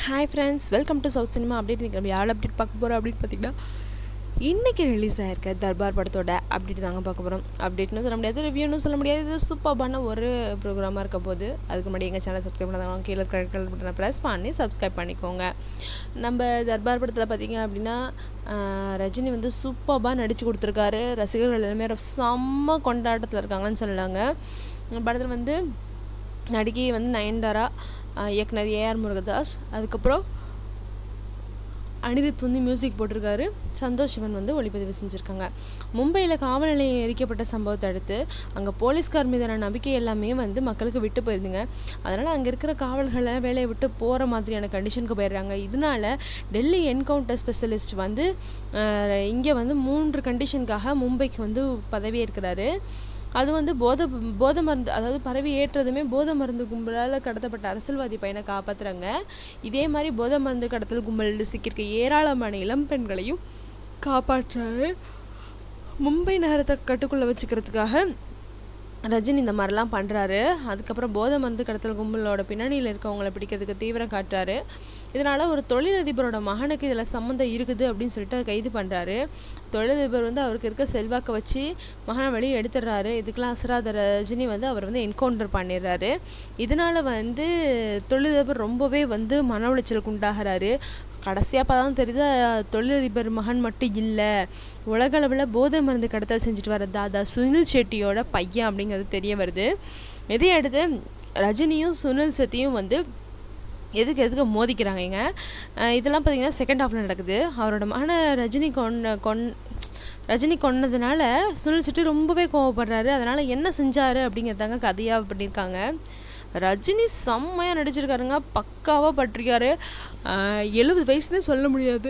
hi friends welcome to south cinema update இன்றைக்கி நம்ம யார் அப்டேட் பார்க்க போகிறோம் அப்படின்னு பார்த்தீங்கன்னா இன்றைக்கி ரிலீஸ் ஆயிருக்க தர்பார் படத்தோட அப்டேட் தாங்க பார்க்க போகிறோம் அப்டேட்னு சொல்ல முடியாது ரிவ்யூன்னு சொல்ல முடியாது இது சூப்பர்பான ஒரு ப்ரோக்ராமாக இருக்க போது அதுக்கு முன்னாடி எங்கள் சேனல் சப்ஸ்கிரைப் பண்ணாதவங்க கீழே கரெக்ட் பட்டனை ப்ரெஸ் பண்ணி சப்ஸ்கிரைப் பண்ணிக்கோங்க நம்ம தர்பார் படத்தில் பார்த்தீங்க அப்படின்னா ஆஹ், ரஜினி வந்து சூப்பர்பாக நடித்து கொடுத்துருக்காரு ரசிகர்கள் எல்லாமே ரொம்ப செம்ம கொண்டாட்டத்தில் இருக்காங்கன்னு சொல்லலாங்க படத்தில் வந்து நடிகை வந்து நயன்தாரா ஆஹ் இயக்குனர் ஏஆர் முருகதாஸ் அதுக்கப்புறம் அனிருத் வந்து மியூசிக் போட்டிருக்காரு சந்தோஷ் சிவன் வந்து ஒளிப்பதிவு செஞ்சுருக்காங்க மும்பையில் காவல் நிலையம் எரிக்கப்பட்ட சம்பவத்தை அடுத்து அங்கே போலீஸ்கார் மீதான நம்பிக்கை எல்லாமே வந்து மக்களுக்கு விட்டு போயிருந்துங்க அதனால் அங்கே இருக்கிற காவல்களை வேலையை விட்டு போகிற மாதிரியான கண்டிஷனுக்கு போயிடுறாங்க இதனால டெல்லி என்கவுண்டர் ஸ்பெஷலிஸ்ட் வந்து இங்கே வந்து மூன்று கண்டிஷனுக்காக மும்பைக்கு வந்து பதவியேற்கிறாரு அது வந்து போதை போதை மருந்து அதாவது பரவி ஏற்றதுமே போதை மருந்து கும்பலால் கடத்தப்பட்ட அரசியல்வாதி பையனை காப்பாத்துறாங்க இதே மாதிரி போதை மருந்து கடத்தல் கும்பலில் சிக்கியிருக்க ஏராளமான இளம் பெண்களையும் காப்பாற்றுறாரு மும்பை நகரத்தை கட்டுக்குள்ளே வச்சுக்கிறதுக்காக ரஜினி இந்த மாதிரிலாம் பண்ணுறாரு அதுக்கப்புறம் போதை மருந்து கடத்தல் கும்பலோட பின்னணியில் இருக்கவங்கள பிடிக்கிறதுக்கு தீவிரம் காட்டுறாரு இதனால் ஒரு தொழிலதிபரோட மகனுக்கு இதில் சம்மந்தம் இருக்குது அப்படின்னு சொல்லிட்டு கைது பண்ணுறாரு தொழிலதிபர் வந்து அவருக்கு இருக்க செல்வாக்கை வச்சு மகனை வெளியே எடுத்துடுறாரு இதுக்கெல்லாம் அசராத ரஜினி வந்து அவர் வந்து என்கவுண்டர் பண்ணிடுறாரு இதனால் வந்து தொழிலதிபர் ரொம்பவே வந்து மன உளைச்சலுக்கு உண்டாகிறாரு கடைசியாக பார்த்தா தான் தெரியுது அஹ், தொழிலதிபர் மகன் மட்டும் இல்லை உலகளவில் போதை மருந்து கடத்தல் செஞ்சுட்டு வர தாதா சுனில் செட்டியோட பையன் அப்படிங்கிறது தெரிய வருது இதை அடுத்து ரஜினியும் சுனில் செட்டியும் வந்து எதுக்கு எதுக்கு மோதிக்கிறாங்க இங்க அஹ் இதெல்லாம் பார்த்தீங்கன்னா செகண்ட் ஹாஃபில் நடக்குது அவரோட மகனை ரஜினி கொன்ன கொன் ரஜினி கொன்னதுனால சுனில் செட்டி ரொம்பவே கோவப்படுறாரு அதனால் என்ன செஞ்சாரு அப்படிங்கிறதாங்க கதையாக பண்ணியிருக்காங்க ரஜினி செம்மையாக நடிச்சிருக்காருங்க பக்காவாக பட்டிருக்காரு எழுபது வயசுன்னு சொல்ல முடியாது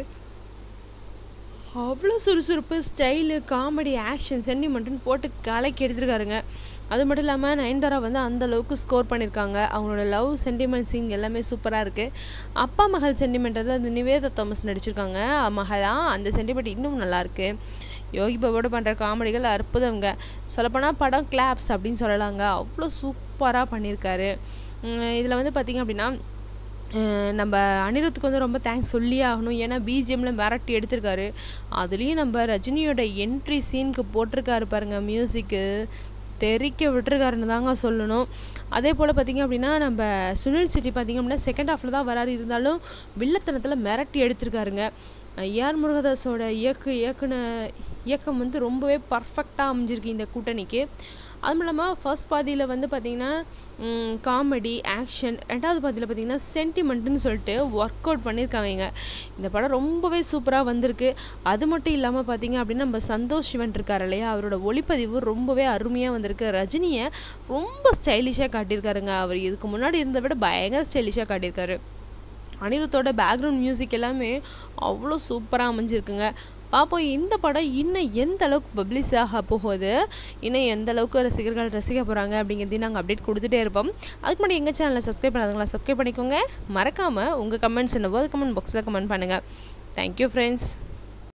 அவ்வளோ சுறுசுறுப்பு ஸ்டைலு காமெடி ஆக்ஷன் சென்டிமெண்ட்டுன்னு போட்டு கலக்கி எடுத்திருக்காருங்க அது மட்டும் இல்லாமல் நயன்தாரா வந்து அந்த அளவுக்கு ஸ்கோர் பண்ணியிருக்காங்க அவங்களோட லவ் சென்டிமெண்ட் சீன் எல்லாமே சூப்பராக இருக்குது அப்பா மகள் சென்டிமெண்ட் வந்து அந்த நிவேதா தாமஸ் நடிச்சிருக்காங்க மகளா அந்த சென்டிமெண்ட் இன்னும் நல்லா இருக்கு யோகி பாபாவோட பண்ணுற காமெடிகள் அற்புதங்க சொல்லப்போனால் படம் கிளாப்ஸ் அப்படின்னு சொல்லலாங்க அவ்வளோ சூப்பராக பண்ணியிருக்காரு இதில் வந்து பார்த்திங்க அப்படின்னா அஹ் நம்ம அனிருத்துக்கு வந்து ரொம்ப தேங்க்ஸ் சொல்லியே ஆகணும் ஏன்னா பிஜிஎம்ல மிரட்டி எடுத்திருக்காரு அதுலேயும் நம்ம ரஜினியோட என்ட்ரி சீனுக்கு போட்டிருக்காரு பாருங்க மியூசிக்கு தெறிக்க விட்டுருக்காருன்னு தாங்க சொல்லணும் அதே போல் பார்த்திங்க அப்படின்னா நம்ம சுனில் செட்டி பார்த்திங்க அப்படின்னா செகண்ட் ஹாஃபில் தான் வராரு இருந்தாலும் வில்லத்தனத்தில் மிரட்டி எடுத்திருக்காருங்க ஏஆர் முருகதாஸோட இயக்கு இயக்குன இயக்கம் வந்து ரொம்பவே பர்ஃபெக்டாக அமைஞ்சிருக்கு இந்த கூட்டணிக்கு அதுவும் இல்லாமல் ஃபர்ஸ்ட் பாதியில் வந்து பார்த்திங்கன்னா காமெடி ஆக்ஷன் ரெண்டாவது பாதியில் பார்த்திங்கன்னா சென்டிமெண்ட்டுன்னு சொல்லிட்டு ஒர்க் அவுட் பண்ணியிருக்காங்க இந்த படம் ரொம்பவே சூப்பராக வந்திருக்கு அது மட்டும் இல்லாமல் பார்த்திங்க அப்படின்னா நம்ம சந்தோஷ் சிவன் இருக்கார் இல்லையா அவரோட ஒளிப்பதிவு ரொம்பவே அருமையாக வந்திருக்கு ரஜினியை ரொம்ப ஸ்டைலிஷாக காட்டியிருக்காருங்க அவர் இதுக்கு முன்னாடி இருந்ததை விட பயங்கர ஸ்டைலிஷாக காட்டியிருக்காரு அனிருத்தோட பேக்ரவுண்ட் மியூசிக் எல்லாமே அவ்வளோ சூப்பராக அமைஞ்சிருக்குங்க பார்ப்போம் இந்த படம் இன்னும் எந்த அளவுக்கு பப்ளிஷ் ஆக போகுது இன்னும் எந்த அளவுக்கு ரசிகர்கள் ரசிக்க போகிறாங்க அப்படிங்கிறதையும் நாங்கள் அப்டேட் கொடுத்துட்டே இருப்போம் அதுக்கு முன்னாடி எங்கள் சேனலை சப்ஸ்கிரைப் பண்ணாதவங்களா சப்ஸ்கிரைப் பண்ணிக்கோங்க மறக்காமல் உங்கள் கமெண்ட்ஸ் என்னவோ கமெண்ட் பாக்ஸில் கமெண்ட் பண்ணுங்கள் தேங்க்யூ ஃப்ரெண்ட்ஸ்